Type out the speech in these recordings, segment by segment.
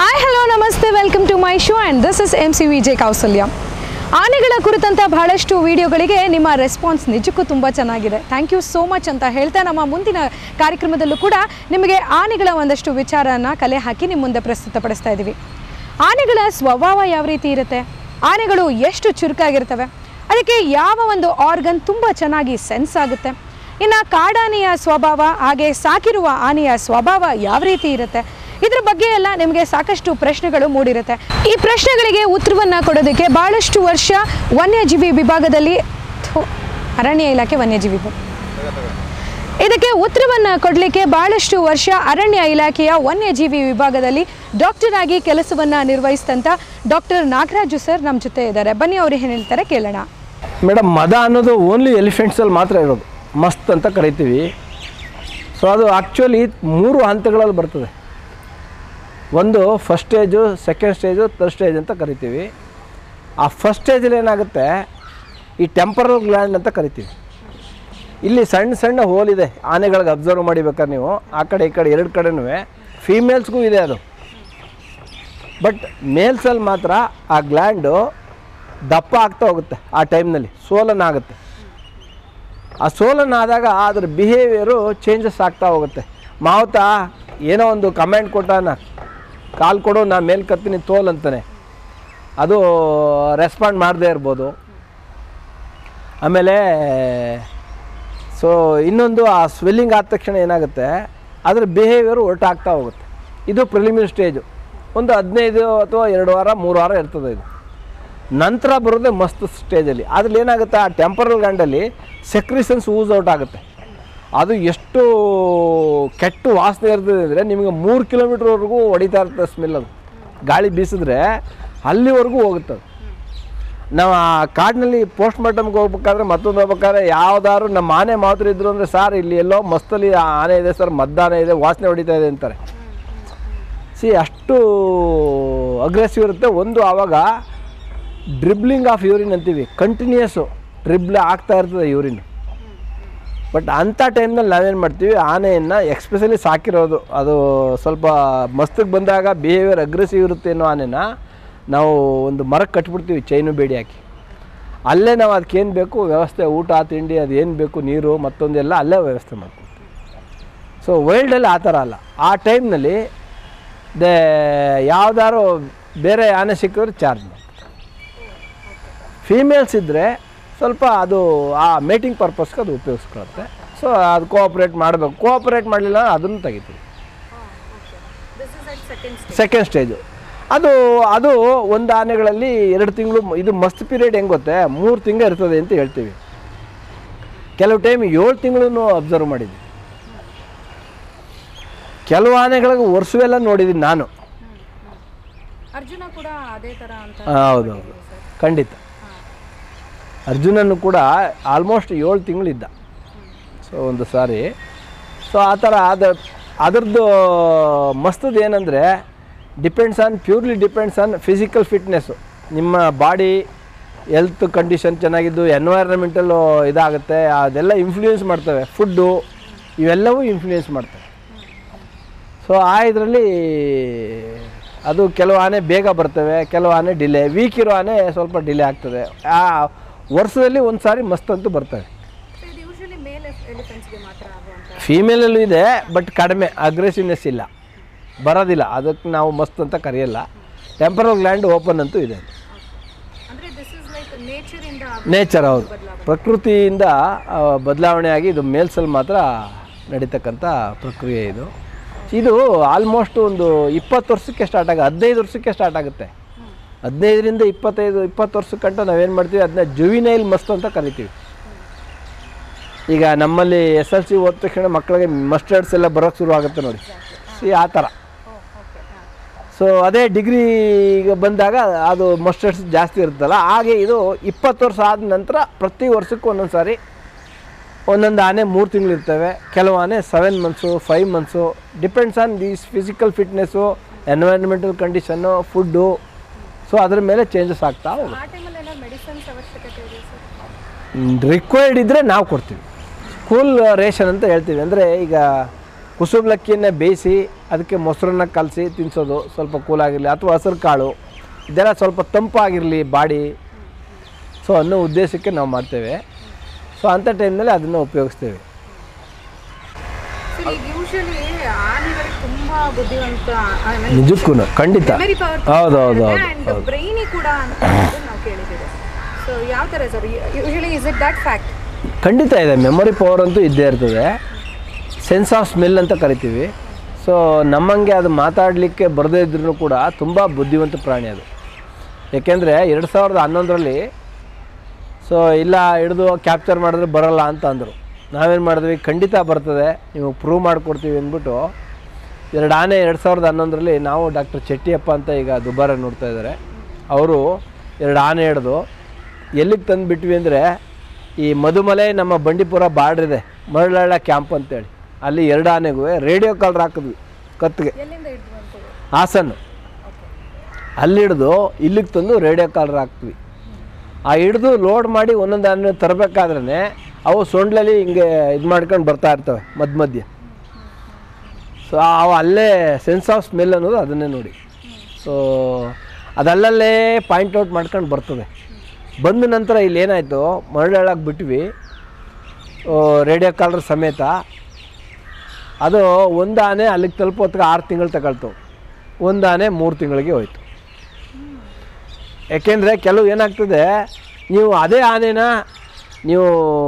Hi hello ನಮಸ್ತೆ welcome to my show and this is M C V J Kausalya ಆನೆಗಳ ಕುರಿತಂಥ ಬಹಳಷ್ಟು ವಿಡಿಯೋಗಳಿಗೆ ನಿಮ್ಮ ರೆಸ್ಪಾನ್ಸ್ ನಿಜಕ್ಕೂ ತುಂಬ ಚೆನ್ನಾಗಿದೆ ಥ್ಯಾಂಕ್ ಯು ಸೋ ಮಚ್ ಅಂತ ಹೇಳ್ತಾ ನಮ್ಮ ಮುಂದಿನ ಕಾರ್ಯಕ್ರಮದಲ್ಲೂ ಕೂಡ ನಿಮಗೆ ಆನೆಗಳ ಒಂದಷ್ಟು ವಿಚಾರನ ಕಲೆ ಹಾಕಿ ನಿಮ್ಮ ಮುಂದೆ ಪ್ರಸ್ತುತಪಡಿಸ್ತಾ ಇದ್ದೀವಿ ಆನೆಗಳ ಸ್ವಭಾವ ಯಾವ ರೀತಿ ಇರುತ್ತೆ ಆನೆಗಳು ಎಷ್ಟು ಚುರುಕಾಗಿರ್ತವೆ ಅದಕ್ಕೆ ಯಾವ ಒಂದು ಆರ್ಗನ್ ತುಂಬ ಚೆನ್ನಾಗಿ ಸೆನ್ಸ್ ಆಗುತ್ತೆ ಇನ್ನು ಕಾಡಾನೆಯ ಸ್ವಭಾವ ಹಾಗೆ ಸಾಕಿರುವ ಆನೆಯ ಸ್ವಭಾವ ಯಾವ ರೀತಿ ಇರುತ್ತೆ ಇದ್ರ ಬಗ್ಗೆ ಎಲ್ಲ ನಿಮಗೆ ಸಾಕಷ್ಟು ಪ್ರಶ್ನೆಗಳು ಮೂಡಿರುತ್ತೆ ಈ ಪ್ರಶ್ನೆಗಳಿಗೆ ಉತ್ತರವನ್ನು ಕೊಡೋದಕ್ಕೆ ಭಾಳಷ್ಟು ವರ್ಷ ವನ್ಯಜೀವಿ ವಿಭಾಗದಲ್ಲಿ ಥು, ಅರಣ್ಯ ಇಲಾಖೆ ವನ್ಯಜೀವಿ ವಿಭಾಗ. ಇದಕ್ಕೆ ಉತ್ತರವನ್ನು ಕೊಡಲಿಕ್ಕೆ ಭಾಳಷ್ಟು ವರ್ಷ ಅರಣ್ಯ ಇಲಾಖೆಯ ವನ್ಯಜೀವಿ ವಿಭಾಗದಲ್ಲಿ ಡಾಕ್ಟರ್ ಆಗಿ ಕೆಲಸವನ್ನು ನಿರ್ವಹಿಸಿದಂಥ ಡಾಕ್ಟರ್ ನಾಗರಾಜು ಸರ್ ನಮ್ಮ ಜೊತೆ ಇದ್ದಾರೆ ಬನ್ನಿ ಅವ್ರು ಏನು ಹೇಳ್ತಾರೆ ಕೇಳೋಣ ಮೇಡಮ್ ಮದ ಅನ್ನೋದು ಓನ್ಲಿ ಎಲಿಫೆಂಟ್ಸಲ್ಲಿ ಮಾತ್ರ ಇರೋದು ಮಸ್ತ್ ಅಂತ ಕರಿತೀವಿ ಸೊ ಅದು ಆ್ಯಕ್ಚುಲಿ ಮೂರು ಹಂತಗಳಲ್ಲಿ ಬರ್ತದೆ ಒಂದು first stage second stage third stage ಅಂತ ಕರಿತೀವಿ ಆ ಫಸ್ಟ್ ಸ್ಟೇಜಲ್ಲಿ ಏನಾಗುತ್ತೆ ಈ ಟೆಂಪರಲ್ ಗ್ಲ್ಯಾಂಡ್ ಅಂತ ಕರಿತೀವಿ ಇಲ್ಲಿ ಸಣ್ಣ ಸಣ್ಣ ಹೋಲ್ ಇದೆ ಆನೆಗಳಿಗೆ ಅಬ್ಸರ್ವ್ ಮಾಡಿಬೇಕಾದ್ರೆ ನೀವು ಆ ಕಡೆ ಈ ಕಡೆ ಎರಡು ಕಡೆನೂ ಫೀಮೇಲ್ಸ್ಗೂ ಇದೆ ಅದು ಬಟ್ ಮೇಲ್ಸಲ್ಲಿ ಮಾತ್ರ ಆ ಗ್ಲ್ಯಾಂಡು ದಪ್ಪ ಆಗ್ತಾ ಹೋಗುತ್ತೆ ಆ ಟೈಮ್ನಲ್ಲಿ ಸೋಲನ್ ಆಗುತ್ತೆ ಆ ಸೋಲನ್ ಆದಾಗ ಅದ್ರ ಬಿಹೇವಿಯರು ಚೇಂಜಸ್ ಆಗ್ತಾ ಹೋಗುತ್ತೆ ಮಾವುತ ಏನೋ ಒಂದು ಕಮೆಂಟ್ ಕೊಟ್ಟಾನ ಕಾಲು ಕೊಡು ನಾ ಮೇಲೆ ಕತ್ತೀನಿ ತೋಲ್ ಅಂತಾನೆ ಅದು ರೆಸ್ಪಾಂಡ್ ಮಾಡದೇ ಇರ್ಬೋದು ಆಮೇಲೆ ಸೊ ಇನ್ನೊಂದು ಆ ಸ್ವೆಲ್ಲಿಂಗ್ ಆದ ತಕ್ಷಣ ಏನಾಗುತ್ತೆ ಅದ್ರ ಬಿಹೇವಿಯರು ಹೊರಟಾಗ್ತಾ ಹೋಗುತ್ತೆ ಇದು ಪ್ರಿಲಿಮಿನರಿ ಸ್ಟೇಜು ಒಂದು ಹದಿನೈದು ಅಥವಾ ಎರಡು ವಾರ ಮೂರು ವಾರ ಇರ್ತದೆ ಇದು ನಂತರ ಬರೋದೇ ಮಸ್ತ್ ಸ್ಟೇಜಲ್ಲಿ ಅದ್ರಲ್ಲಿ ಏನಾಗುತ್ತೆ ಆ ಟೆಂಪರಲ್ ಗ್ಯಾಂಡಲ್ಲಿ ಸೆಕ್ರಿಸನ್ಸ್ ಯೂಸ್ ಔಟ್ ಆಗುತ್ತೆ ಅದು ಎಷ್ಟು ಕೆಟ್ಟು ವಾಸನೆ ಇರ್ತದೆ ಅಂದರೆ ನಿಮಗೆ ಮೂರು ಕಿಲೋಮೀಟ್ರ್ವರೆಗೂ ಹೊಡಿತಾ ಇರ್ತದೆ ಸ್ಮೆಲ್ ಅದು ಗಾಳಿ ಬೀಸಿದ್ರೆ ಅಲ್ಲಿವರೆಗೂ ಹೋಗುತ್ತೆ ಅದು ನಾವು ಆ ಕಾಡಿನಲ್ಲಿ ಪೋಸ್ಟ್ ಮಾರ್ಟಮ್ಗೆ ಹೋಗ್ಬೇಕಾದ್ರೆ ಮತ್ತೊಂದು ಹೋಗ್ಬೇಕಾದ್ರೆ ಯಾವ್ದಾದ್ರು ನಮ್ಮ ಆನೆ ಮಾತ್ರ ಇದ್ರು ಅಂದರೆ ಸರ್ ಇಲ್ಲಿ ಎಲ್ಲೋ ಮಸ್ತಲ್ಲಿ ಆ ಆನೆ ಇದೆ ಸರ್ ಮದ್ದಾನೆ ಇದೆ ವಾಸನೆ ಹೊಡಿತಾ ಇದೆ ಅಂತಾರೆ ಸಿ ಅಷ್ಟು ಅಗ್ರೆಸಿವ್ ಇರುತ್ತೆ ಒಂದು ಆವಾಗ ಡ್ರಿಬ್ಲಿಂಗ್ ಆಫ್ ಯೂರಿನ್ ಅಂತೀವಿ ಕಂಟಿನ್ಯೂಸು ಡ್ರಿಬ್ಲ್ ಆಗ್ತಾ ಇರ್ತದೆ ಯೂರಿನ್ ಬಟ್ ಅಂಥ ಟೈಮ್ನಲ್ಲಿ ನಾವೇನು ಮಾಡ್ತೀವಿ ಆನೆಯನ್ನು ಎಕ್ಸ್ಪೆಷಲಿ ಸಾಕಿರೋದು ಅದು ಸ್ವಲ್ಪ ಮಸ್ತಿಗೆ ಬಂದಾಗ ಬಿಹೇವಿಯರ್ ಅಗ್ರೆಸಿವ್ ಇರುತ್ತೆ ಅನ್ನೋ ಆನೆನ ನಾವು ಒಂದು ಮರಕ್ಕೆ ಕಟ್ಬಿಡ್ತೀವಿ ಚೈನು ಬೇಡಿ ಹಾಕಿ ಅಲ್ಲೇ ನಾವು ಅದಕ್ಕೆ ಏನು ಬೇಕು ವ್ಯವಸ್ಥೆ ಊಟ ತಿಂಡಿ ಅದು ಏನು ಬೇಕು ನೀರು ಮತ್ತೊಂದೆಲ್ಲ ಅಲ್ಲೇ ವ್ಯವಸ್ಥೆ ಮಾಡ್ತೀವಿ ಸೊ ವೈಲ್ಡಲ್ಲಿ ಆ ಥರ ಅಲ್ಲ ಆ ಟೈಮ್ನಲ್ಲಿ ದೇ ಯಾವ್ದಾದ್ರು ಬೇರೆ ಆನೆ ಸಿಕ್ಕಿದ್ರೆ ಚಾರ್ಜ್ ಮಾಡ್ತಾರೆ ಫೀಮೇಲ್ಸ್ ಇದ್ದರೆ ಸ್ವಲ್ಪ ಅದು ಆ ಮೇಟಿಂಗ್ ಪರ್ಪಸ್ಗೆ ಅದು ಉಪಯೋಗಿಸ್ಕೊಳುತ್ತೆ ಸೊ ಅದು ಕೋಆಪ್ರೇಟ್ ಮಾಡಬೇಕು ಕೋಆಪ್ರೇಟ್ ಮಾಡಲಿಲ್ಲ ಅದನ್ನು ತೆಗಿತೀವಿ ಸೆಕೆಂಡ್ ಸ್ಟೇಜು ಅದು ಅದು ಒಂದು ಆನೆಗಳಲ್ಲಿ ಎರಡು ತಿಂಗಳು ಇದು ಮಸ್ತ್ ಪೀರಿಯಡ್ ಹೆಂಗೆ ಗೊತ್ತೇ ಮೂರು ತಿಂಗಳು ಇರ್ತದೆ ಅಂತ ಹೇಳ್ತೀವಿ ಕೆಲವು ಟೈಮ್ ಏಳು ತಿಂಗಳು ಅಬ್ಸರ್ವ್ ಮಾಡಿದ್ವಿ ಕೆಲವು ಆನೆಗಳಿಗೆ ವರ್ಷವೆಲ್ಲ ನೋಡಿದ್ದೀನಿ ನಾನು ಅರ್ಜುನ ಕೂಡ ಅದೇ ಥರ ಅಂತ ಹೌದೌದು ಖಂಡಿತ ಅರ್ಜುನನ್ನು ಕೂಡ ಆಲ್ಮೋಸ್ಟ್ ಏಳು ತಿಂಗಳಿದ್ದ ಸೊ ಒಂದು ಸಾರಿ ಸೊ ಆ ಥರ ಅದ ಅದರದ್ದು ಮಸ್ತದ್ದು ಏನಂದರೆ depends on purely depends on physical fitness ನಿಮ್ಮ ಬಾಡಿ ಹೆಲ್ತ್ ಕಂಡೀಷನ್ ಚೆನ್ನಾಗಿದ್ದು ಎನ್ವೈರನ್ಮೆಂಟಲ್ಲು ಇದಾಗುತ್ತೆ ಅದೆಲ್ಲ ಇನ್ಫ್ಲೂಯೆನ್ಸ್ ಮಾಡ್ತವೆ ಫುಡ್ಡು ಇವೆಲ್ಲವೂ ಇನ್ಫ್ಲೂಯೆನ್ಸ್ ಮಾಡ್ತವೆ ಸೊ ಆ ಇದರಲ್ಲಿ ಅದು ಕೆಲವು ಆನೆ ಬೇಗ ಬರ್ತವೆ ಕೆಲವು ಆನೆ ಡಿಲೇ ವೀಕ್ ಇರೋ ಆನೆ ಸ್ವಲ್ಪ ಡಿಲೇ ಆಗ್ತದೆ ಆ ವರ್ಷದಲ್ಲಿ ಒಂದು ಸಾರಿ ಮಸ್ತ್ ಅಂತೂ ಬರ್ತವೆ ಇದು ಯೂಶಲಿ ಮೇಲ್ ಎಲಿಫೆಂಟ್ಸ್ಗೆ ಮಾತ್ರ ಆಗುವಂಥ ಫೀಮೇಲಲ್ಲೂ ಇದೆ ಬಟ್ ಕಡಿಮೆ ಅಗ್ರೆಸಿವ್ನೆಸ್ ಇಲ್ಲ ಬರೋದಿಲ್ಲ ಅದಕ್ಕೆ ನಾವು ಮಸ್ತ್ ಅಂತ ಕರೆಯಲ್ಲ ಟೆಂಪರಲ್ ಗ್ಲ್ಯಾಂಡ್ ಓಪನ್ ಅಂತೂ ಇದೆ ಅಂದರೆ ದಿಸ್ ಇಸ್ ಲೈಕ್ ನೇಚರಿಂದ ನೇಚರ್ ಹೌದು ಪ್ರಕೃತಿಯಿಂದ ಆ, ಬದಲಾವಣೆ ಆಗಿ ಇದು ಮೇಲ್ಸಲ್ಲಿ ಮಾತ್ರ ನಡೀತಕ್ಕಂಥ ಪ್ರಕ್ರಿಯೆ ಇದು ಇದು ಆಲ್ಮೋಸ್ಟ್ ಒಂದು ಇಪ್ಪತ್ತು ವರ್ಷಕ್ಕೆ ಸ್ಟಾರ್ಟ್ ಆಗ ಹದಿನೈದು ವರ್ಷಕ್ಕೆ ಸ್ಟಾರ್ಟ್ ಆಗುತ್ತೆ ಹದಿನೈದರಿಂದ ಇಪ್ಪತ್ತೈದು ಇಪ್ಪತ್ತು ವರ್ಷಕ್ಕಂಟ ನಾವೇನು ಮಾಡ್ತೀವಿ ಅದನ್ನ ಜುವಿನೈಲ್ ಮಸ್ತ್ ಅಂತ ಕರಿತೀವಿ ಈಗ ನಮ್ಮಲ್ಲಿ ಎಸ್ ಎಲ್ ಸಿ ಓದ ತಕ್ಷಣ ಮಕ್ಕಳಿಗೆ ಮಸ್ಟರ್ಡ್ಸ್ ಎಲ್ಲ ಬರೋಕ್ಕೆ ಶುರು ಆಗುತ್ತೆ ನೋಡಿ ಸಿ ಆ ಥರ ಸೊ ಅದೇ ಡಿಗ್ರಿಗೆ ಬಂದಾಗ ಅದು ಮಸ್ಟರ್ಡ್ಸ್ ಜಾಸ್ತಿ ಇರುತ್ತಲ್ಲ ಹಾಗೆ ಇದು ಇಪ್ಪತ್ತು ವರ್ಷ ಆದ ನಂತರ ಪ್ರತಿ ವರ್ಷಕ್ಕೂ ಒಂದೊಂದು ಸಾರಿ ಒಂದೊಂದು ಆನೆ ಮೂರು ತಿಂಗಳು ಇರ್ತವೆ ಕೆಲವು ಆನೆ seven months five months depends on these physical fitness environmental condition food so ಅದ್ರ ಮೇಲೆ ಚೇಂಜಸ್ ಆಗ್ತಾ ಹೋಗುತ್ತೆ ಆ ಟೈಮಲ್ಲಿ ಏನೋ ಮೆಡಿಸಿನ್ಸ್ ಅವಶ್ಯಕತೆ ಇದೆ ಸರ್ ರಿಕ್ವೈರ್ಡ್ ಇದ್ದರೆ ನಾವು ಕೊಡ್ತೀವಿ ಸ್ಕೂಲ್ ರೇಷನ್ ಅಂತ ಹೇಳ್ತೀವಿ ಅಂದರೆ ಈಗ ಕುಸುಬ್ಲಕ್ಕಿಯನ್ನೇ ಬೇಯಿಸಿ ಅದಕ್ಕೆ ಮೊಸರನ್ನ ಕಲಸಿ ತಿನ್ನಿಸೋದು ಸ್ವಲ್ಪ ಕೂಲಾಗಿರಲಿ ಅಥವಾ ಹಸಿರು ಕಾಳು ಇದೆಲ್ಲ ಸ್ವಲ್ಪ ತಂಪಾಗಿರಲಿ ಬಾಡಿ ಸೊ ಅನ್ನೋ ಉದ್ದೇಶಕ್ಕೆ ನಾವು ಮಾಡ್ತೇವೆ ಸೊ ಅಂಥ ಟೈಮ್ನಲ್ಲಿ ಅದನ್ನು ಉಪಯೋಗಿಸ್ತೇವೆ ಸರ್ ಈಗ ಯೂಶಲಿ ಆನೆಗಳಿಗೆ ತುಂಬಾ ಬುದ್ಧಿವಂತ ನಿಜಕ್ಕೂ ಖಂಡಿತ ಮೆಮರಿ ಪವರ್ ಹೌದು ಹೌದು ಹೌದು ಅಂಡ್ ಬ್ರೈನಿ ಕೂಡ ಅಂತ ಹೇಳಿ ನಾವು ಕೇಳಿದ್ದೀವಿ ಸೊ ಯಾವ ಥರ sir usually is it that fact ಖಂಡಿತ ಇದೆ ಮೆಮೊರಿ ಪವರ್ ಅಂತೂ ಇದ್ದೇ ಇರ್ತದೆ ಸೆನ್ಸ್ ಆಫ್ ಸ್ಮೆಲ್ ಅಂತ ಕರಿತೀವಿ ಸೊ ನಮ್ಮಂಗೆ ಅದು ಮಾತಾಡಲಿಕ್ಕೆ ಬರದೇ ಇದ್ರೂ ಕೂಡ ತುಂಬ ಬುದ್ಧಿವಂತ ಪ್ರಾಣಿ ಅದು ಏಕೆಂದರೆ ಎರಡು ಸಾವಿರದ ಹನ್ನೊಂದರಲ್ಲಿ ಸೊ ಇಲ್ಲ ಹಿಡಿದು ಕ್ಯಾಪ್ಚರ್ ಮಾಡಿದ್ರೆ ಬರಲ್ಲ ಅಂತ ಅಂದರು ನಾವೇನು ಮಾಡಿದ್ವಿ ಖಂಡಿತ ಬರ್ತದೆ ನೀವು ಪ್ರೂವ್ ಮಾಡಿಕೊಡ್ತೀವಿ ಅಂದ್ಬಿಟ್ಟು ಎರಡು ಆನೆ ಎರಡು ಸಾವಿರದ ಹನ್ನೊಂದರಲ್ಲಿ ನಾವು ಡಾಕ್ಟರ್ ಚೆಟ್ಟಿಯಪ್ಪ ಅಂತ ಈಗ ದುಬಾರೆ ನೋಡ್ತಾ ಇದ್ದಾರೆ ಅವರು ಎರಡು ಆನೆ ಹಿಡ್ದು ಎಲ್ಲಿಗೆ ತಂದು ಬಿಟ್ವಿ ಅಂದರೆ ಈ ಮಧುಮಲೆ ನಮ್ಮ ಬಂಡೀಪುರ ಬಾರ್ಡ್ರ್ ಇದೆ ಮರಳಳ್ಳ ಕ್ಯಾಂಪ್ ಅಂತೇಳಿ ಅಲ್ಲಿ ಎರಡು ಆನೆಗೂ ರೇಡಿಯೋ ಕಾಲರ್ ಹಾಕಿದ್ವಿ ಕತ್ತಿಗೆ ಎಲ್ಲಿಂದ ಹಿಡಿದು ಅಂತ ಹಾಸನ್ನು ಅಲ್ಲಿ ಹಿಡ್ದು ಇಲ್ಲಿಗೆ ತಂದು ರೇಡಿಯೋ ಕಾಲರ್ ಹಾಕ್ತೀವಿ ಆ ಹಿಡ್ದು ಲೋಡ್ ಮಾಡಿ ಒಂದೊಂದು ಆನೆ ತರಬೇಕಾದ್ರೆ ಅವು ಸೊಂಡ್ಲಲ್ಲಿ ಹಿಂಗೆ ಇದು ಮಾಡ್ಕೊಂಡು ಬರ್ತಾ ಇರ್ತವೆ ಮಧ್ಯ ಮಧ್ಯ ಸೊ ಅವು ಅಲ್ಲೇ ಸೆನ್ಸ್ ಆಫ್ ಸ್ಮೆಲ್ ಅನ್ನೋದು ಅದನ್ನೇ ನೋಡಿ ಸೊ ಅದಲ್ಲಲ್ಲೇ ಪಾಯಿಂಟ್ ಔಟ್ ಮಾಡ್ಕೊಂಡು ಬರ್ತದೆ ಬಂದ ನಂತರ ಇಲ್ಲಿ ಏನಾಯಿತು ಮರಳಕ್ಕೆ ಬಿಟ್ವಿ ರೇಡಿಯೋ ಕಾಲರ್ ಸಮೇತ ಅದು ಒಂದು ಆನೆ ಅಲ್ಲಿಗೆ ತಲುಪೋತ್ಗೆ ಆರು ತಿಂಗಳು ತಗೊಳ್ತು ಒಂದು ಆನೆ ಮೂರು ತಿಂಗಳಿಗೆ ಹೋಯ್ತು ಯಾಕೆಂದರೆ ಕೆಲವು ಏನಾಗ್ತದೆ ನೀವು ಅದೇ ಆನೆನ ನೀವು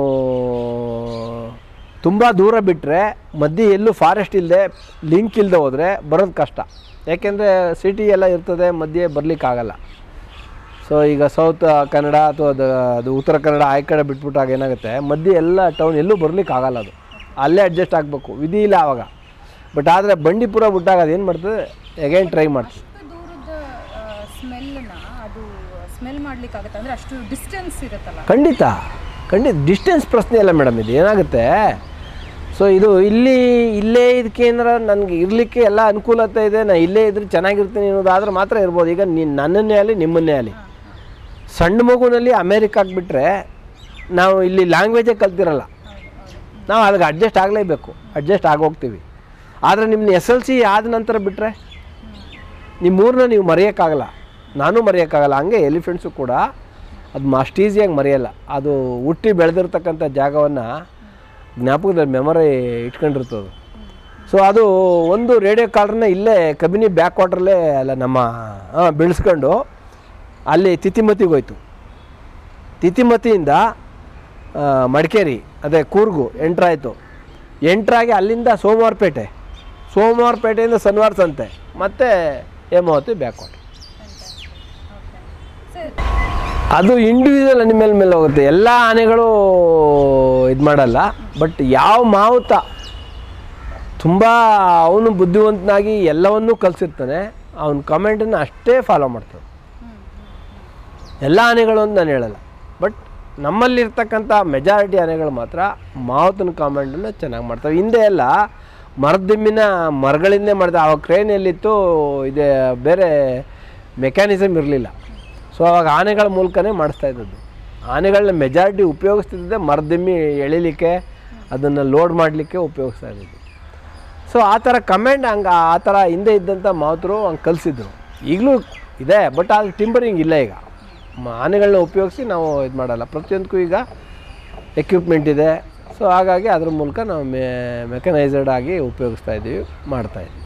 ತುಂಬ ದೂರ ಬಿಟ್ಟರೆ ಮಧ್ಯೆ ಎಲ್ಲೂ ಫಾರೆಸ್ಟ್ ಇಲ್ಲದೆ ಲಿಂಕ್ ಇಲ್ಲದೆ ಹೋದರೆ ಬರೋದು ಕಷ್ಟ ಯಾಕೆಂದರೆ ಸಿಟಿ ಎಲ್ಲ ಇರ್ತದೆ ಮಧ್ಯೆ ಬರಲಿಕ್ಕಾಗಲ್ಲ ಸೊ ಈಗ ಸೌತ್ ಕನ್ನಡ ಅಥವಾ ಅದು ಅದು ಉತ್ತರ ಕನ್ನಡ ಆ ಕಡೆ ಬಿಟ್ಬಿಟ್ಟಾಗ ಏನಾಗುತ್ತೆ ಮಧ್ಯೆ ಎಲ್ಲ ಟೌನ್ ಎಲ್ಲೂ ಬರ್ಲಿಕ್ಕೆ ಆಗಲ್ಲ ಅದು ಅಲ್ಲೇ ಅಡ್ಜಸ್ಟ್ ಆಗಬೇಕು ವಿಧಿ ಇಲ್ಲ ಆವಾಗ ಬಟ್ ಆದರೆ ಬಂಡೀಪುರ ಬಿಟ್ಟಾಗ ಅದು ಏನು ಮಾಡ್ತದೆ ಎಗೈನ್ ಟ್ರೈ ಮಾಡ್ತದೆ ಅಷ್ಟು ದೂರದ ಸ್ಮೆಲ್ನ ಅದು ಸ್ಮೆಲ್ ಮಾಡ್ಲಿಕ್ಕೆ ಆಗುತ್ತೆ ಅಂದ್ರೆ ಅಷ್ಟು ಡಿಸ್ಟೆನ್ಸ್ ಇರುತ್ತಲ್ಲ ಖಂಡಿತ ಖಂಡಿತ ಡಿಸ್ಟೆನ್ಸ್ ಪ್ರಶ್ನೆ ಇಲ್ಲ ಮೇಡಮ್ ಇದು ಏನಾಗುತ್ತೆ ಸೊ ಇದು ಇಲ್ಲಿ ಇಲ್ಲೇ ಇದಕ್ಕೆ ಏನಾರ ನನಗೆ ಇರಲಿಕ್ಕೆ ಎಲ್ಲ ಅನುಕೂಲತೆ ಇದೆ ನಾ ಇಲ್ಲೇ ಇದ್ರೆ ಚೆನ್ನಾಗಿರ್ತೀನಿ ಅನ್ನೋದಾದ್ರೆ ಮಾತ್ರ ಇರ್ಬೋದು ಈಗ ನೀನು ನನ್ನನ್ನೇ ಆಗಲಿ ನಿಮ್ಮನ್ನೇ ಆಗಲಿ ಸಣ್ಣ ಮಗುನಲ್ಲಿ ಅಮೇರಿಕಾಗೆ ಬಿಟ್ಟರೆ ನಾವು ಇಲ್ಲಿ ಲ್ಯಾಂಗ್ವೇಜೇ ಕಲ್ತಿರಲ್ಲ ನಾವು ಅದಕ್ಕೆ ಅಡ್ಜಸ್ಟ್ ಆಗಲೇಬೇಕು ಅಡ್ಜಸ್ಟ್ ಆಗೋಗ್ತೀವಿ ಆದರೆ ನಿಮ್ಮನ್ನ ಎಸ್ ಎಲ್ ಸಿ ಆದ ನಂತರ ಬಿಟ್ಟರೆ ನಿಮ್ಮೂರನ್ನ ನೀವು ಮರೆಯೋಕ್ಕಾಗಲ್ಲ ನಾನು ಮರೆಯೋಕ್ಕಾಗಲ್ಲ ಹಂಗೆ ಎಲಿಫೆಂಟ್ಸು ಕೂಡ ಅದು ಅಷ್ಟು ಈಸಿಯಾಗಿ ಮರೆಯಲ್ಲ ಅದು ಹುಟ್ಟಿ ಬೆಳೆದಿರ್ತಕ್ಕಂಥ ಜಾಗವನ್ನು ಜ್ಞಾಪಕದಲ್ಲಿ ಮೆಮೊರಿ ಇಟ್ಕೊಂಡಿರ್ತದೆ ಸೊ ಅದು ಒಂದು ರೇಡಿಯೋ ಕಾಲರ್ನ ಇಲ್ಲೇ ಕಬಿನಿ ಬ್ಯಾಕ್ ವಾಟ್ರಲ್ಲೇ ಅಲ್ಲ ನಮ್ಮ ಹಾಂ ಬೆಳೆಸ್ಕೊಂಡು ಅಲ್ಲಿ ತಿತಿಮತಿಗೆ ಹೋಯ್ತು ತಿತಿಮತಿಯಿಂದ ಆ, ಮಡಿಕೇರಿ ಅದೇ ಕೂರ್ಗು ಎಂಟ್ರಾಯಿತು ಎಂಟ್ರಾಗಿ ಅಲ್ಲಿಂದ ಸೋಮವಾರಪೇಟೆ ಸೋಮವಾರಪೇಟೆಯಿಂದ ಶನಿವಾರ ಸಂತೆ ಮತ್ತು ಹೇಮಾವತಿ ಬ್ಯಾಕ್ ವಾಟರ್ ಸರ್ ಅದು ಇಂಡಿವಿಜುವಲ್ ಅನಿಮಲ್ ಮೇಲೆ ಹೋಗುತ್ತೆ ಎಲ್ಲ ಆನೆಗಳು ಇದು ಮಾಡಲ್ಲ ಬಟ್ ಯಾವ ಮಾವುತ ತುಂಬ ಅವನು ಬುದ್ಧಿವಂತನಾಗಿ ಎಲ್ಲವನ್ನೂ ಕಲಿಸಿರ್ತಾನೆ ಅವನ ಕಮೆಂಟನ್ನು ಅಷ್ಟೇ ಫಾಲೋ ಮಾಡ್ತಾನೆ ಎಲ್ಲ ಆನೆಗಳು ಅಂತ ನಾನು ಹೇಳಲ್ಲ ಬಟ್ ನಮ್ಮಲ್ಲಿರ್ತಕ್ಕಂಥ ಮೆಜಾರಿಟಿ ಆನೆಗಳು ಮಾತ್ರ ಮಾವುತನ ಕಾಮೆಂಟನ್ನು ಚೆನ್ನಾಗಿ ಮಾಡ್ತವೆ ಹಿಂದೆ ಎಲ್ಲ ಮರದಿಮ್ಮಿನ ಮರಗಳಿಂದೇ ಮಾಡ್ತಾರೆ ಆವಾಗ ಕ್ರೇನ್ ಎಲ್ಲಿತ್ತು ಇದೆ ಬೇರೆ ಮೆಕ್ಯಾನಿಸಮ್ ಇರಲಿಲ್ಲ ಸೊ ಅವಾಗ ಆನೆಗಳ ಮೂಲಕನೇ ಮಾಡಿಸ್ತಾ ಇದ್ದದ್ದು ಆನೆಗಳನ್ನ ಮೆಜಾರಿಟಿ ಉಪಯೋಗಿಸ್ತಿದ್ದೆ ಮರದಿಮ್ಮಿ ಎಳಿಲಿಕ್ಕೆ ಅದನ್ನು ಲೋಡ್ ಮಾಡಲಿಕ್ಕೆ ಉಪಯೋಗಿಸ್ತಾ ಇದ್ದದ್ದು ಸೊ ಆ ಥರ ಕಮೆಂಟ್ ಹಂಗೆ ಆ ಥರ ಹಿಂದೆ ಇದ್ದಂಥ ಮಾತರು ಹಂಗೆ ಕಲಿಸಿದ್ರು ಈಗಲೂ ಇದೆ ಬಟ್ ಅದು ಟಿಂಬರಿಂಗ್ ಇಲ್ಲ ಈಗ ಮ- ಆನೆಗಳನ್ನ ಉಪಯೋಗಿಸಿ ನಾವು ಇದು ಮಾಡಲ್ಲ ಪ್ರತಿಯೊಂದಕ್ಕೂ ಈಗ ಎಕ್ವಿಪ್ಮೆಂಟ್ ಇದೆ ಸೊ ಹಾಗಾಗಿ ಅದ್ರ ಮೂಲಕ ನಾವು ಮೆ ಮೆಕನೈಸರ್ಡ್ ಆಗಿ ಉಪಯೋಗಿಸ್ತಾ ಇದ್ದೀವಿ ಮಾಡ್ತಾ ಇದ್ದೀವಿ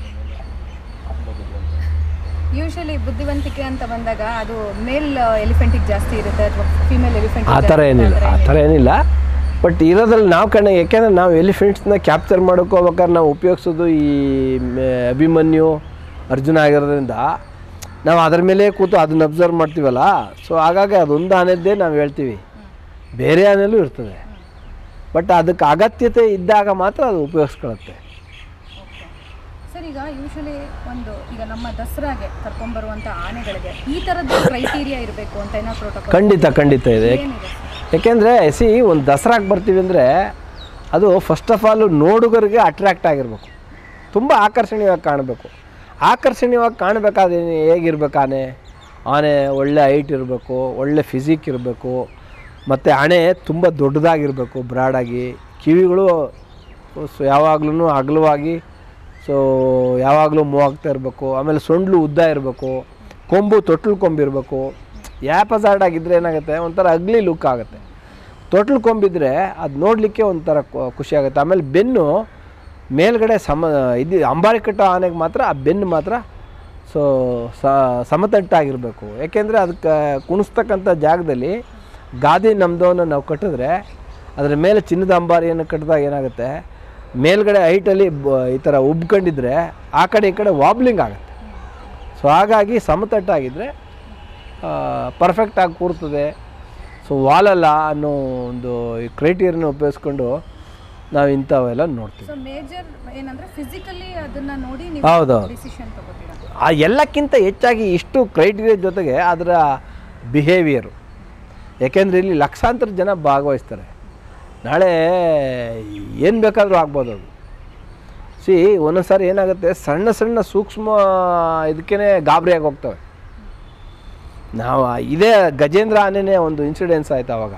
ಯೂಶಲಿ ಬುದ್ಧಿವಂತಿಕೆ ಅಂತ ಬಂದಾಗ ಅದು ಮೇಲ್ ಎಲಿಫೆಂಟಿಗೆ ಜಾಸ್ತಿ ಇರುತ್ತೆ ಅಥವಾ ಫಿಮೇಲ್ ಎಲಿಫೆಂಟ್ ಆ ಥರ ಏನಿಲ್ಲ ಆ ಥರ ಏನಿಲ್ಲ ಬಟ್ ಇರೋದ್ರಲ್ಲಿ ನಾವು ಕಣ ಯಾಕೆಂದರೆ ನಾವು ಎಲಿಫೆಂಟ್ಸ್ನ ಕ್ಯಾಪ್ಚರ್ ಮಾಡೋಕೆ ಹೋಗ್ಬೇಕಾದ್ರೆ ನಾವು ಉಪಯೋಗಿಸೋದು ಈ ಮೆ- ಅಭಿಮನ್ಯು ಅರ್ಜುನ ಆಗಿರೋದ್ರಿಂದ ನಾವು ಅದ್ರ ಮೇಲೆ ಕೂತು ಅದನ್ನ ಅಬ್ಸರ್ವ್ ಮಾಡ್ತೀವಲ್ಲ ಸೊ ಹಾಗಾಗಿ ಅದೊಂದು ಆನೆದ್ದೇ ನಾವು ಹೇಳ್ತೀವಿ ಬೇರೆ ಆನೆಯಲ್ಲೂ ಇರ್ತದೆ ಬಟ್ ಅದಕ್ಕೆ ಅಗತ್ಯತೆ ಇದ್ದಾಗ ಮಾತ್ರ ಅದು ಉಪಯೋಗಿಸ್ಕೊಳತ್ತೆ ಸರ್ ಈಗ ಯೂಶಲಿ ಒಂದು ಈಗ ನಮ್ಮ ದಸರಾಗೆ ಕರ್ಕೊಂಡ್ಬರುವಂಥ ಆನೆಗಳಿಗೆ ಈ ಥರದ್ದು ಕ್ರೈಟೀರಿಯಾ ಇರಬೇಕು ಅಂತ ಏನೋ ಪ್ರೋಟೋಕಾಲ್ ಖಂಡಿತ ಖಂಡಿತ ಇದೆ ಏನಿದೆ ಯಾಕೆಂದರೆ ಸಿ ಒಂದು ದಸರಾಗೆ ಬರ್ತೀವಿ ಅಂದರೆ ಅದು ಫಸ್ಟ್ ಆಫ್ ಆಲ್ ನೋಡುಗರಿಗೆ ಅಟ್ರ್ಯಾಕ್ಟ್ ಆಗಿರಬೇಕು ತುಂಬ ಆಕರ್ಷಣೀಯವಾಗಿ ಕಾಣಬೇಕು ಆಕರ್ಷಣೀಯವಾಗಿ ಕಾಣಬೇಕಾದ್ರೆ ಹೇಗಿರ್ಬೇಕು ಆನೆ ಆನೆ ಒಳ್ಳೆ ಹೈಟ್ ಇರಬೇಕು ಒಳ್ಳೆ ಫಿಸಿಕ್ ಇರಬೇಕು ಮತ್ತು ಹಣೆ ತುಂಬ ದೊಡ್ಡದಾಗಿರಬೇಕು ಬ್ರಾಡಾಗಿ ಕಿವಿಗಳು ಸೊ ಯಾವಾಗ್ಲೂ ಅಗಲವಾಗಿ ಸೊ ಯಾವಾಗಲೂ ಮೂವ್ ಆಗ್ತಾ ಇರಬೇಕು ಆಮೇಲೆ ಸೊಂಡ್ಲು ಉದ್ದ ಇರಬೇಕು ಕೊಂಬು ತೊಟ್ಲು ಕೊಂಬು ಇರಬೇಕು ಯಾಪಸಾರ್ಡ್ ಆಗಿದ್ದರೆ ಏನಾಗುತ್ತೆ ಒಂಥರ ಅಗ್ಲಿ ಲುಕ್ ಆಗುತ್ತೆ ತೊಟ್ಲು ಕೊಂಬಿದ್ರೆ ಅದು ನೋಡಲಿಕ್ಕೆ ಒಂಥರ ಖು- ಖುಷಿ ಆಗುತ್ತೆ ಆಮೇಲೆ ಬೆನ್ನು ಮೇಲ್ಗಡೆ ಸಮ ಇದು ಅಂಬಾರಿ ಕಟ್ಟೋ ಆನೆಗೆ ಮಾತ್ರ ಆ ಬೆನ್ನು ಮಾತ್ರ ಸೊ ಸಮತಟ್ಟಾಗಿರಬೇಕು ಯಾಕೆಂದರೆ ಅದಕ್ಕೆ ಕುಣಿಸ್ತಕ್ಕಂಥ ಜಾಗದಲ್ಲಿ ಗಾದಿ ನಮ್ದವನ್ನು ನಾವು ಕಟ್ಟಿದ್ರೆ ಅದರ ಮೇಲೆ ಚಿನ್ನದ ಅಂಬಾರಿಯನ್ನು ಕಟ್ಟಿದಾಗ ಏನಾಗುತ್ತೆ ಮೇಲ್ಗಡೆ ಹೈಟಲ್ಲಿ ಬ ಈ ಥರ ಉಬ್ಕೊಂಡಿದ್ರೆ ಆ ಕಡೆ ಈ ಕಡೆ ವಾಬ್ಲಿಂಗ್ ಆಗುತ್ತೆ ಸೊ ಹಾಗಾಗಿ ಸಮತಟ್ಟಾಗಿದ್ದರೆ ಪರ್ಫೆಕ್ಟಾಗಿ ಕೂರ್ತದೆ ಸೊ ವಾಲಲ್ಲ ಅನ್ನೋ ಒಂದು ಕ್ರೈಟೀರಿಯನ್ ಉಪಯೋಗಿಸ್ಕೊಂಡು ನಾವು ಇಂಥವೆಲ್ಲ ನೋಡ್ತೀವಿ ಸೊ ಮೇಜರ್ ಏನಂದ್ರೆ ಫಿಸಿಕಲಿ ಅದನ್ನ ನೋಡಿ ಹೌದೌದು ಡಿಸಿಷನ್ ತಗೋತೀರಾ ಆ ಎಲ್ಲಕ್ಕಿಂತ ಹೆಚ್ಚಾಗಿ ಇಷ್ಟು ಕ್ರೈಟೀರಿಯಾ ಜೊತೆಗೆ ಅದರ ಬಿಹೇವಿಯರು ಯಾಕೆಂದರೆ ಇಲ್ಲಿ ಲಕ್ಷಾಂತರ ಜನ ಭಾಗವಹಿಸ್ತಾರೆ ನಾಳೆ ಏನು ಬೇಕಾದರೂ ಆಗ್ಬೋದು ಅದು ಸಿ ಒಂದೊಂದು ಸಾರಿ ಏನಾಗುತ್ತೆ ಸಣ್ಣ ಸಣ್ಣ ಸೂಕ್ಷ್ಮ ಇದಕ್ಕೇ ಗಾಬರಿಯಾಗಿ ಹೋಗ್ತವೆ ನಾವು ಇದೇ ಗಜೇಂದ್ರ ಆನೆನೇ ಒಂದು ಇನ್ಸಿಡೆನ್ಸ್ ಆಯ್ತು ಆವಾಗ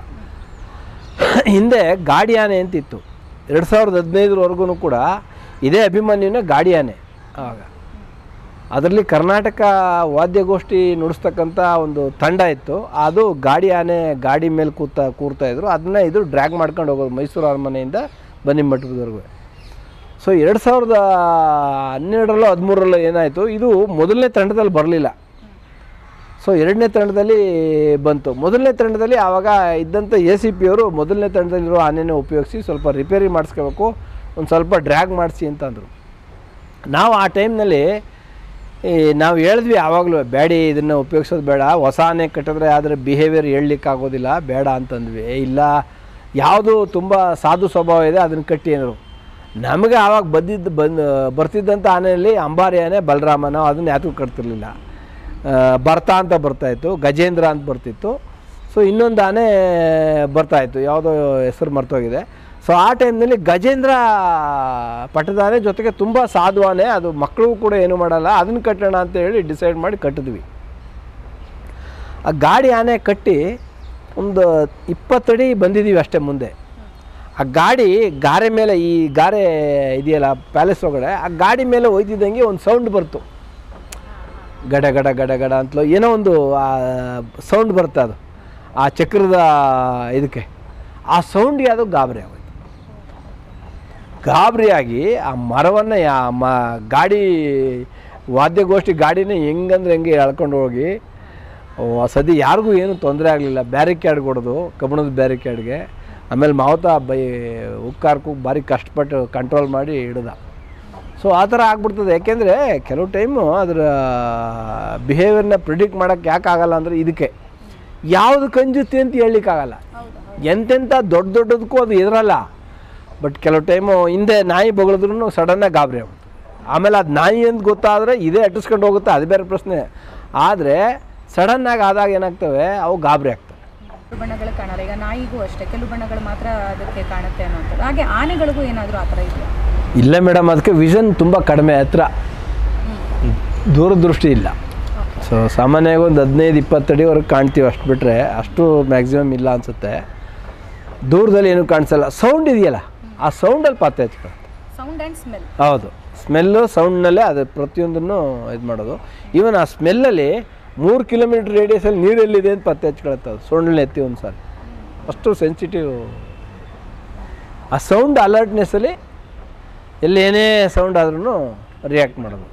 ಹಿಂದೆ ಗಾಡಿ ಆನೆ ಅಂತಿತ್ತು ಎರಡು ಸಾವಿರದ ಹದಿನೈದರವರೆಗೂ ಕೂಡ ಇದೇ ಅಭಿಮನ್ಯುನೇ ಗಾಡಿ ಆನೆ ಆವಾಗ ಅದರಲ್ಲಿ ಕರ್ನಾಟಕ ವಾದ್ಯಗೋಷ್ಠಿ ನುಡಿಸ್ತಕ್ಕಂಥ ಒಂದು ತಂಡ ಇತ್ತು ಅದು ಗಾಡಿ ಆನೆ ಗಾಡಿ ಮೇಲೆ ಕೂತ ಕೂರ್ತಾ ಇದ್ರು ಅದನ್ನ ಇದು ಡ್ರ್ಯಾಗ್ ಮಾಡ್ಕೊಂಡು ಹೋಗೋದು ಮೈಸೂರು ಅರಮನೆಯಿಂದ ಬನ್ನಿ ಮಠದವರೆಗೂ ಸೊ ಎರಡು ಸಾವಿರದ ಹನ್ನೆರಡರಲ್ಲೋ ಹದಿಮೂರರಲ್ಲೋ ಏನಾಯಿತು ಇದು ಮೊದಲನೇ ತಂಡದಲ್ಲಿ ಬರಲಿಲ್ಲ ಸೊ ಎರಡನೇ ತಂಡದಲ್ಲಿ ಬಂತು ಮೊದಲನೇ ತಂಡದಲ್ಲಿ ಆವಾಗ ಇದ್ದಂಥ ಎ ಸಿ ಪಿ ಅವರು ಮೊದಲನೇ ತಂಡದಲ್ಲಿರೋ ಆನೆನ ಉಪಯೋಗಿಸಿ ಸ್ವಲ್ಪ ರಿಪೇರಿ ಮಾಡಿಸ್ಕೋಬೇಕು ಒಂದು ಸ್ವಲ್ಪ ಡ್ರ್ಯಾಗ್ ಮಾಡಿಸಿ ಅಂತ ಅಂದರು ನಾವು ಆ ಟೈಮ್ನಲ್ಲಿ ಈ ನಾವು ಹೇಳಿದ್ವಿ ಆವಾಗಲೂ ಬೇಡಿ ಇದನ್ನು ಉಪಯೋಗಿಸೋದು ಬೇಡ ಹೊಸ ಆನೆ ಕಟ್ಟಿದ್ರೆ ಆದರೆ ಬಿಹೇವಿಯರ್ ಹೇಳಲಿಕ್ಕೆ ಆಗೋದಿಲ್ಲ ಬೇಡ ಅಂತಂದ್ವಿ ಏ ಇಲ್ಲ ಯಾವುದು ತುಂಬ ಸಾಧು ಸ್ವಭಾವ ಇದೆ ಅದನ್ನು ಕಟ್ಟಿ ಅಂದರು ನಮಗೆ ಆವಾಗ ಬಂದಿದ್ದು ಬಂದು ಬರ್ತಿದ್ದಂಥ ಆನೆಯಲ್ಲಿ ಅಂಬಾರಿ ಆನೆ ಬಲರಾಮನ ಅದನ್ನು ಯಾತಕ್ಕೂ ಕಟ್ತಿರ್ಲಿಲ್ಲ ಆ, ಬರ್ತಾ ಅಂತ ಬರ್ತಾಯಿತ್ತು ಗಜೇಂದ್ರ ಅಂತ ಬರ್ತಿತ್ತು ಸೊ ಇನ್ನೊಂದು ಆನೆ ಬರ್ತಾಯಿತ್ತು ಯಾವುದೋ ಹೆಸರು ಮರ್ತೋಗಿದೆ ಸೊ ಆ ಟೈಮ್ನಲ್ಲಿ ಗಜೇಂದ್ರ ಪಟ್ಟದ ಆನೆ ಜೊತೆಗೆ ತುಂಬ ಸಾಧು ಆನೆ ಅದು ಮಕ್ಕಳು ಕೂಡ ಏನು ಮಾಡಲ್ಲ ಅದನ್ನು ಕಟ್ಟೋಣ ಅಂತ ಹೇಳಿ ಡಿಸೈಡ್ ಮಾಡಿ ಕಟ್ಟಿದ್ವಿ ಆ ಗಾಡಿ ಆನೆ ಕಟ್ಟಿ ಒಂದು ಇಪ್ಪತ್ತಡಿ ಬಂದಿದ್ದೀವಿ ಅಷ್ಟೇ ಮುಂದೆ ಆ ಗಾಡಿ ಗಾರೆ ಮೇಲೆ ಈ ಗಾರೆ ಇದೆಯಲ್ಲ ಪ್ಯಾಲೇಸ್ ಒಳಗಡೆ ಆ ಗಾಡಿ ಮೇಲೆ ಒಯ್ದಿದ್ದಂಗೆ ಒಂದು ಸೌಂಡ್ ಬರ್ತು ಗಡ ಗಡ ಗಡ ಗಡ ಅಂತಲೋ ಏನೋ ಒಂದು ಸೌಂಡ್ ಬರುತ್ತೆ ಅದು ಆ ಚಕ್ರದ ಇದಕ್ಕೆ ಆ ಸೌಂಡ್ಗೆ ಅದು ಗಾಬರಿ ಆಗೋಯ್ತು ಗಾಬರಿಯಾಗಿ ಆ ಮರವನ್ನು ಯಾ ಮ ಗಾಡಿ ವಾದ್ಯಗೋಷ್ಠಿ ಗಾಡಿನೇ ಹೆಂಗಂದ್ರೆ ಹೆಂಗೆ ಎಳ್ಕೊಂಡು ಹೋಗಿ ಓ, ಸದ್ಯ ಯಾರಿಗೂ ಏನು ತೊಂದರೆ ಆಗಲಿಲ್ಲ ಬ್ಯಾರಿಕ್ಯಾಡ್ ಕೊಡೋದು ಕಬ್ಬಣದ ಬ್ಯಾರಿಕ್ಯಾಡ್ಗೆ ಆಮೇಲೆ ಮಾವತ ಬೈ ಉಕ್ಕಾರ್ಕು ಭಾರಿ ಕಷ್ಟಪಟ್ಟು ಕಂಟ್ರೋಲ್ ಮಾಡಿ ಹಿಡ್ದ ಸೊ ಆ ಥರ ಆಗ್ಬಿಡ್ತದೆ ಯಾಕೆಂದರೆ ಕೆಲವು ಟೈಮು ಅದರ ಬಿಹೇವಿಯರ್ನ ಪ್ರಿಡಿಕ್ಟ್ ಮಾಡೋಕ್ಕೆ ಯಾಕೆ ಆಗಲ್ಲ ಅಂದರೆ ಇದಕ್ಕೆ ಯಾವುದು ಕಂಜುತ್ತೆ ಅಂತ ಹೇಳಲಿಕ್ಕಾಗಲ್ಲ ಎಂತೆಂಥ ದೊಡ್ಡ ದೊಡ್ಡದಕ್ಕೂ ಅದು ಎದುರಲ್ಲ ಬಟ್ ಕೆಲವು ಟೈಮು ಹಿಂದೆ ನಾಯಿ ಬಗಳಿದ್ರು ಸಡನ್ನಾಗಿ ಗಾಬರಿ ಆಗುತ್ತೆ ಆಮೇಲೆ ಅದು ನಾಯಿ ಅಂತ ಗೊತ್ತಾದರೆ ಇದೇ ಅಟ್ಟಿಸ್ಕೊಂಡು ಹೋಗುತ್ತೆ ಅದು ಬೇರೆ ಪ್ರಶ್ನೆ ಆದರೆ ಸಡನ್ನಾಗಿ ಆದಾಗ ಏನಾಗ್ತವೆ ಅವು ಗಾಬರಿ ಆಗ್ತವೆ ಕೆಲವು ಬಣ್ಣಗಳು ಕಾಣಲ್ಲ ಈಗ ನಾಯಿಗೂ ಅಷ್ಟೇ ಕೆಲವು ಬಣ್ಣಗಳು ಮಾತ್ರ ಅದಕ್ಕೆ ಕಾಣುತ್ತೆ ಅನ್ನೋಂಥದ್ದು ಹಾಗೆ ಆನೆಗಳಿಗೂ ಏನಾದರೂ ಆ ಥರ ಇದೆಯಾ ಇಲ್ಲ ಮೇಡಮ್ ಅದಕ್ಕೆ ವಿಷನ್ ತುಂಬ ಕಡಿಮೆ ಹತ್ರ ದೂರದೃಷ್ಟಿ ಇಲ್ಲ ಸೊ ಸಾಮಾನ್ಯವಾಗಿ ಒಂದು ಹದಿನೈದು ಇಪ್ಪತ್ತಡಿವರೆಗೆ ಕಾಣ್ತೀವಿ ಅಷ್ಟು ಬಿಟ್ಟರೆ ಅಷ್ಟು ಮ್ಯಾಕ್ಸಿಮಮ್ ಇಲ್ಲ ಅನಿಸುತ್ತೆ ದೂರದಲ್ಲಿ ಏನೂ ಕಾಣಿಸಲ್ಲ ಸೌಂಡ್ ಇದೆಯಲ್ಲ ಆ ಸೌಂಡಲ್ಲಿ ಪತ್ತೆ ಹಚ್ಕೊಳ್ಳುತ್ತೆ ಸೌಂಡ್ ಆ್ಯಂಡ್ ಸ್ಮೆಲ್ ಹೌದು ಸ್ಮೆಲ್ಲು ಸೌಂಡ್ನಲ್ಲೇ ಅದು ಪ್ರತಿಯೊಂದನ್ನು ಇದು ಮಾಡೋದು ಈವನ್ ಆ ಸ್ಮೆಲ್ಲಲ್ಲಿ ಮೂರು ಕಿಲೋಮೀಟ್ರ್ ರೇಡಿಯಸಲ್ಲಿ ನೀರೆಲ್ಲಿದೆ ಅಂತ ಪತ್ತೆ ಹಚ್ಕೊಳತ್ತೆ ಅದು ಸೌಂಡಲ್ಲಿ ಎತ್ತಿ ಒಂದು ಸಾರಿ ಅಷ್ಟು ಸೆನ್ಸಿಟಿವ್ ಆ ಸೌಂಡ್ ಅಲರ್ಟ್ನೆಸ್ಸಲ್ಲಿ ಎಲ್ಲಿ ಏನೇ ಸೌಂಡ್ ಆದ್ರೂ ರಿಯಾಕ್ಟ್ ಮಾಡೋದು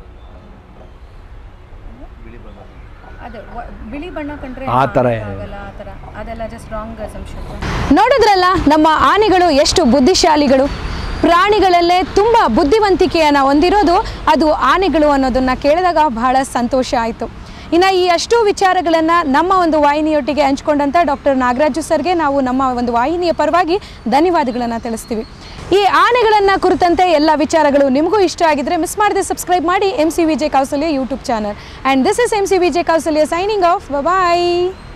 ಅದೇ ವ- ಬಿಳಿ ಬಣ್ಣ ಕಂಡ್ರೆ ಆ ಥರ ಆಗಲ್ಲ ಆ ಥರ ಅದೆಲ್ಲ ಜಸ್ಟ್ ರಾಂಗ್ ಅಸಂಪ್ಷನ್ ನೋಡಿದ್ರಲ್ಲ ನಮ್ಮ ಆನೆಗಳು ಎಷ್ಟು ಬುದ್ಧಿಶಾಲಿಗಳು ಪ್ರಾಣಿಗಳಲ್ಲೇ ತುಂಬ ಬುದ್ಧಿವಂತಿಕೆಯನ್ನು ಹೊಂದಿರೋದು ಅದು ಆನೆಗಳು ಅನ್ನೋದನ್ನು ಕೇಳಿದಾಗ ಬಹಳ ಸಂತೋಷ ಆಯಿತು ಇನ್ನು ಈ ಅಷ್ಟು ವಿಚಾರಗಳನ್ನು ನಮ್ಮ ಒಂದು ವಾಹಿನಿಯೊಟ್ಟಿಗೆ ಹಂಚ್ಕೊಂಡಂಥ ಡಾಕ್ಟರ್ ನಾಗರಾಜು ಸರ್ಗೆ ನಾವು ನಮ್ಮ ಒಂದು ವಾಹಿನಿಯ ಪರವಾಗಿ ಧನ್ಯವಾದಗಳನ್ನು ತಿಳಿಸ್ತೀವಿ ಈ ಆನೆಗಳನ್ನು ಕುರಿತಂತೆ ಎಲ್ಲ ವಿಚಾರಗಳು ನಿಮಗೂ ಇಷ್ಟ ಆಗಿದ್ರೆ ಮಿಸ್ ಮಾಡದೆ ಸಬ್ಸ್ಕ್ರೈಬ್ ಮಾಡಿ M C Vijay Kausalya YouTube channel and this is M C Vijay Kausalya signing off bye